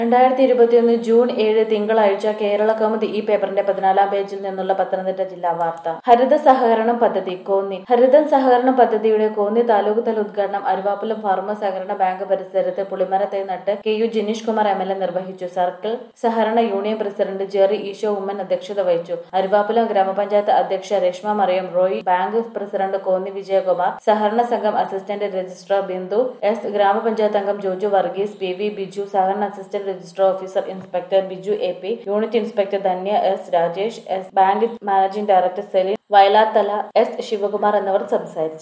രണ്ടായിരത്തി ഇരുപത്തിയൊന്ന് ജൂൺ ഏഴ് തിങ്കളാഴ്ച കേരള കൗമുദി ഈ പേപ്പറിന്റെ പതിനാലാം പേജിൽ നിന്നുള്ള പത്തനംതിട്ട ജില്ലാ വാർത്ത ഹരിത സഹകരണം പദ്ധതി കോന്നി ഹരിത സഹകരണ പദ്ധതിയുടെ കോന്നി താലൂക്ക് തല ഉദ്ഘാടനം അരുവാപ്പുലം ഫാർമ സഹകരണ ബാങ്ക് പരിസരത്ത് പുളിമരത്തെ നട്ട് K U Jineesh Kumar M L A നിർവഹിച്ചു സർക്കിൾ സഹകരണ യൂണിയൻ പ്രസിഡന്റ് ജെറി ഈശോ ഉമ്മൻ അധ്യക്ഷത വഹിച്ചു അരുവാപ്പുലം ഗ്രാമപഞ്ചായത്ത് അധ്യക്ഷ രേഷ്മ മറിയം റോയ് ബാങ്ക് പ്രസിഡന്റ് കോന്നി വിജയകുമാർ സഹകരണ സംഘം അസിസ്റ്റന്റ് രജിസ്ട്രാർ ബിന്ദു എസ് ഗ്രാമപഞ്ചായത്ത് അംഗം ജോജു വർഗീസ് പി വി ബിജു സഹകരണ assistant registrar officer inspector Biju A P unit inspector Dhanya S Rajesh S bank managing director Celine Vayalathala S Sivakumar എന്നിവർ സംസാരിച്ചു